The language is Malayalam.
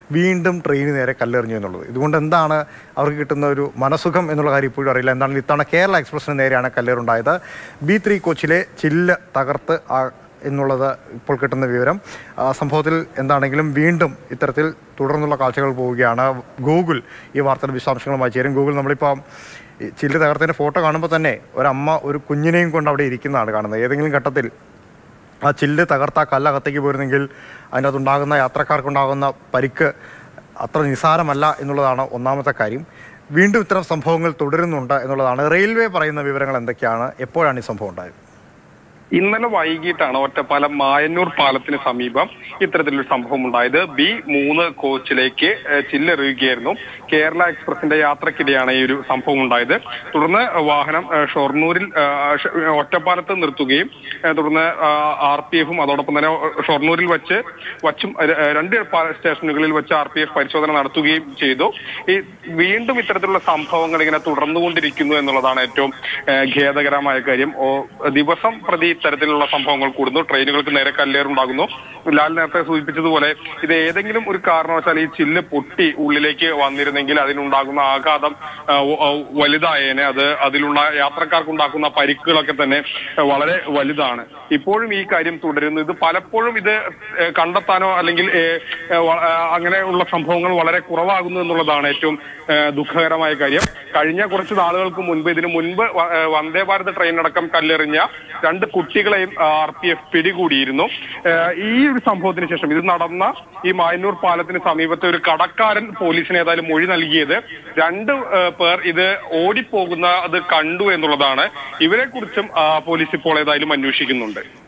വീണ്ടും ട്രെയിന് നേരെ കല്ലെറിഞ്ഞു എന്നുള്ളത് ഇതുകൊണ്ട് എന്താണ് അവർക്ക് കിട്ടുന്ന ഒരു മനസുഖം എന്നുള്ള കാര്യം ഇപ്പോഴും അറിയില്ല എന്താണ് ഇത്തവണ കേരള എക്സ്പ്രസിന് നേരെയാണ് കല്ലേറുണ്ടായത് ബി ത്രീ കോച്ചിലെ ചില്ല് തകർത്ത് ആ എന്നുള്ളത് ഇപ്പോൾ കിട്ടുന്ന വിവരം ആ, സംഭവത്തിൽ എന്താണെങ്കിലും വീണ്ടും ഇത്തരത്തിൽ തുടർന്നുള്ള കാഴ്ചകൾ പോവുകയാണ് ഗൂഗിൾ ഈ വാർത്തയുടെ വിശദാംശങ്ങളുമായി ചേരും ഗൂഗിൾ നമ്മളിപ്പോൾ ഈ ചില്ല് തകർത്തതിൻ്റെ ഫോട്ടോ കാണുമ്പോൾ തന്നെ ഒരമ്മ ഒരു കുഞ്ഞിനെയും കൊണ്ട് അവിടെ ഇരിക്കുന്നതാണ് കാണുന്നത് ഏതെങ്കിലും ഘട്ടത്തിൽ ആ ചില്ല് തകർത്ത ആ കല്ലകത്തേക്ക് പോയിരുന്നെങ്കിൽ അതിനകത്തുണ്ടാകുന്ന യാത്രക്കാർക്കുണ്ടാകുന്ന പരിക്ക് അത്ര നിസ്സാരമല്ല എന്നുള്ളതാണ് ഒന്നാമത്തെ കാര്യം വീണ്ടും ഇത്തരം സംഭവങ്ങൾ തുടരുന്നുണ്ട് എന്നുള്ളതാണ് റെയിൽവേ പറയുന്ന വിവരങ്ങൾ എന്തൊക്കെയാണ് എപ്പോഴാണ് ഈ സംഭവം ഉണ്ടായത് ഇന്നലെ വൈകിട്ടാണ് ഒറ്റപ്പാലം മായന്നൂർ പാലത്തിന് സമീപം ഇത്തരത്തിലൊരു സംഭവം ഉണ്ടായത് ബി മൂന്ന് കോച്ചിലേക്ക് ഏഹ്, ചില്ലെറിയുകയായിരുന്നു കേരള എക്സ്പ്രസിന്റെ യാത്രക്കിടെയാണ് ഈ ഒരു സംഭവം ഉണ്ടായത് തുടർന്ന് വാഹനം ഏഹ്, ഷൊർണൂരിൽ ഏഹ്, ഷ- ഒറ്റപ്പാലത്ത് നിർത്തുകയും ഏഹ്, തുടർന്ന് ആർ പി എഫും അതോടൊപ്പം തന്നെ ഷൊർണൂരിൽ വെച്ച് വച്ചും ര- രണ്ട് പാ- സ്റ്റേഷനുകളിൽ വെച്ച് ആർ പി എഫ് പരിശോധന നടത്തുകയും ചെയ്തു ഈ വീണ്ടും ഇത്തരത്തിലുള്ള സംഭവങ്ങൾ ഇങ്ങനെ തുടർന്നുകൊണ്ടിരിക്കുന്നു എന്നുള്ളതാണ് ഏറ്റവും ഏഹ്, ഖേദകരമായ കാര്യം ഓ ദിവസം പ്രതി ഇത്തരത്തിലുള്ള സംഭവങ്ങൾ കൂടുന്നു ട്രെയിനുകൾക്ക് നേരെ കല്ലേറുണ്ടാകുന്നു ലാൽ നേരത്തെ സൂചിപ്പിച്ചതുപോലെ ഇത് ഏതെങ്കിലും ഒരു കാരണവശാൽ ഈ ചില്ല് പൊട്ടി ഉള്ളിലേക്ക് വന്നിരുന്നെങ്കിൽ അതിനുണ്ടാകുന്ന ആഘാതം ആ, വ- ആ, വലുതായേനെ അത് അതിലുള്ള യാത്രക്കാർക്ക് ഉണ്ടാക്കുന്ന പരിക്കുകളൊക്കെ തന്നെ ആ, വളരെ വലുതാണ് ഇപ്പോഴും ഈ കാര്യം തുടരുന്നു ഇത് പലപ്പോഴും ഇത് ഏ, കണ്ടെത്താനോ അല്ലെങ്കിൽ ഏ, ഏ, വ- ആ, അങ്ങനെയുള്ള സംഭവങ്ങൾ വളരെ കുറവാകുന്നു എന്നുള്ളതാണ് ഏറ്റവും ഏ, ദുഃഖകരമായ കാര്യം കഴിഞ്ഞ കുറച്ച് നാളുകൾക്ക് മുൻപ് ഇതിനു മുൻപ് വ- ഏ, വന്ദേ ഭാരത് ട്രെയിൻ അടക്കം കല്ലെറിഞ്ഞ രണ്ട് കുട്ടികളെയും ആർ പി എഫ് പിടികൂടിയിരുന്നു ഏ, ഈ ഒരു സംഭവത്തിന് ശേഷം ഇത് നടന്ന ഈ മായന്നൂർ പാലത്തിന് സമീപത്തെ ഒരു കടക്കാരൻ പോലീസിന് ഏതായാലും മൊഴി നൽകിയത് രണ്ട് ഏ, പേർ ഇത് ഓടിപ്പോകുന്ന അത് കണ്ടു എന്നുള്ളതാണ് ഇവരെ കുറിച്ചും പോലീസ് ഇപ്പോൾ ഏതായാലും അന്വേഷിക്കുന്നുണ്ട്